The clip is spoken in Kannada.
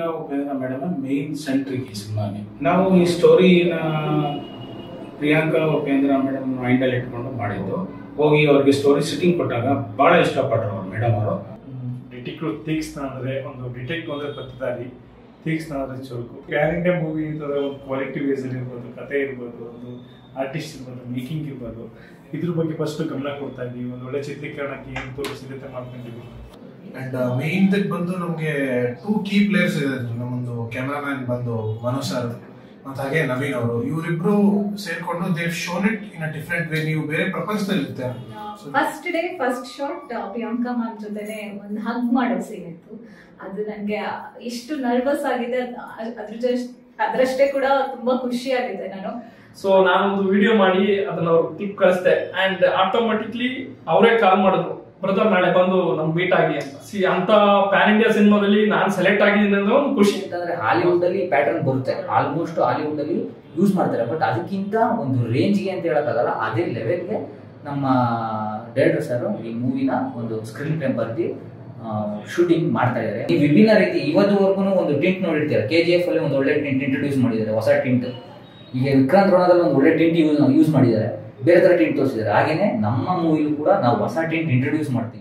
ಉಪೇಂದ್ರ ಮೇಡಮ್ ಮೇನ್ ಸೆಂಟ್ರಿಕ್ ಈ ಸಿನಿಮಾಗೆ ನಾವು ಈ ಸ್ಟೋರಿನ ಪ್ರಿಯಾಂಕಾ ಉಪೇಂದ್ರ ಮೇಡಮ್ ಮೈಂಡಲ್ಲಿ ಇಟ್ಕೊಂಡು ಮಾಡಿದ್ದು ಹೋಗಿ ಅವ್ರಿಗೆ ಸ್ಟೋರಿ ಸಿಟ್ಟಿಂಗ್ ಕೊಟ್ಟಾಗ ಬಹಳ ಇಷ್ಟಪಟ್ಟರು ಅವ್ರು ಮೇಡಮ್ ಅವರು ಡಿಟೆಕ್ಟಿವ್ ತೀಕ್ಷ್ಣ ಅಂದ್ರೆ ಒಂದು ಡಿಟೆಕ್ಟಿವ್ ಅಂದ್ರೆ ಪತ್ತದಾರಿ ತೀಕ್ಷ್ಣ ಅಂದ್ರೆ ಚುರುಕು ಪ್ಯಾನ್ ಇಂಡಿಯಾ ಮೂವಿ ಅಂತಂದ್ರೆ ಒಂದು ಕ್ವಾಲಿಟಿ ವೇಸ್ ಇರ್ಬೋದು ಕತೆ ಇರ್ಬೋದು ಒಂದು ಆರ್ಟಿಸ್ಟ್ ಇರ್ಬೋದು ಮೇಕಿಂಗ್ ಇರ್ಬೋದು ಇದ್ರ ಬಗ್ಗೆ ಫಸ್ಟ್ ಗಮನ ಕೊಡ್ತಾ ಇದೀವಿ ಒಂದು ಒಳ್ಳೆ ಚಿತ್ರೀಕರಣಕ್ಕೆ ಏನು ತೋರಿಸಿದೆ ಮಾಡ್ಕೊಂಡಿದ್ದೀವಿ ಅಂಡ್ ಮೇನ್ ಬಂದು ನಮಗೆ ಟೂ ಕೀ ಪ್ಲೇಯರ್ಸ್ ಇದೆ ನಮ್ಮೊಂದು ಕ್ಯಾಮ್ರಾಮ್ಯಾನ್ ಬಂದು ಮನು ಸರ್ ಮತ್ತೆ ಹಾಗೆ ನವೀನ್ ಅವರು ಇವರಿಬ್ರು ಸೇರ್ಕೊಂಡು they've shown it in a different way ನೀವು ಬೇರೆ ಪ್ರಪಂಚದಲ್ಲಿ ಇರ್ತೀರ first day first shot Priyanka ma'am ಜೊತೆನೆ ಒಂದು ಹಗ್ ಮಾಡೋ ಸೀನ್ ಇತ್ತು ಅದು ನನಗೆ ಎಷ್ಟು ನರ್ವಸ್ ಆಗಿದೆ ಅದ್- ಅದ್ರ ಜಸ್ಟ್ ಅದರಷ್ಟೇ ಕೂಡ ತುಂಬಾ ಖುಷಿ ಆಗಿದೆ ನಾನು ಸೊ ನಾನೊಂದು ವಿಡಿಯೋ ಮಾಡಿ ಅದನ್ನ ಅವ್ರು ಕ್ಲಿಪ್ ಕಳಿಸ್ದೆ ಅಂಡ್ ಆಟೋಮೆಟಿಕ್ಲಿ ಅವರೇ ಕಾಲ್ ಮಾಡಿದ್ರು ಬ್ರದರ್ ನಾಳೆ ಬಂದು ನಮ್ ಮೀಟ್ ಆಗಿ ಅಂತ ಸಿ ಅಂತ ಪ್ಯಾನ್ ಇಂಡಿಯಾ ಸಿನಿಮಾದಲ್ಲಿ ನಾನು ಸೆಲೆಕ್ಟ್ ಆಗಿದ್ದೀನಿ ಅಂದ್ರೆ ಒಂದು ಖುಷಿ ಅಂತಂದ್ರೆ ಹಾಲಿವುಡ್ ಅಲ್ಲಿ ಪ್ಯಾಟರ್ನ್ ಬರುತ್ತೆ ಆಲ್ಮೋಸ್ಟ್ ಹಾಲಿವುಡ್ ಅಲ್ಲಿ ಯೂಸ್ ಮಾಡ್ತಾರೆ ಬಟ್ ಅದಕ್ಕಿಂತ ಒಂದು ರೇಂಜ್ಗೆ ಅಂತ ಹೇಳಕ್ಕಾಗಲ್ಲ ಅದೇ ಲೆವೆಲ್ಗೆ ನಮ್ಮ ಡೈರೆಕ್ಟರ್ ಸರ್ ಈ ಮೂವಿನ ಒಂದು ಸ್ಕ್ರೀನ್ ಪ್ಲೇ ಬರ್ದಿ ಶೂಟಿಂಗ್ ಮಾಡ್ತಾ ಇದ್ದಾರೆ ಈ ವಿಭಿನ್ನ ರೀತಿ ಇವತ್ತುವರೆಗೂ ಒಂದು ಟಿಂಟ್ ನೋಡಿರ್ತೀರ ಕೆ ಜಿ ಎಫ್ ಅಲ್ಲಿ ಒಂದು ಒಳ್ಳೆ ಟಿಂಟ್ ಇಂಟ್ರೊಡ್ಯೂಸ್ ಮಾಡಿದ್ದಾರೆ ಹೊಸ ಟಿಂಟ್ ಈಗ ವಿಕ್ರಾಂತ್ ರೋಣದಲ್ಲಿ ಒಂದು ಒಳ್ಳೆ ಟಿಂಟ್ ಯೂಸ್ ಯೂಸ್ ಮಾಡಿದ್ದಾರೆ ಬೇರೆ ತರ ಟಿಂಟ್ ತೋರಿಸಿದ್ದಾರೆ ಹಾಗೇನೆ ನಮ್ಮ ಮೂವಿಲೂ ಕೂಡ ನಾವು ಹೊಸ ಟಿಂಟ್ ಇಂಟ್ರೊಡ್ಯೂಸ್ ಮಾಡ್ತೀವಿ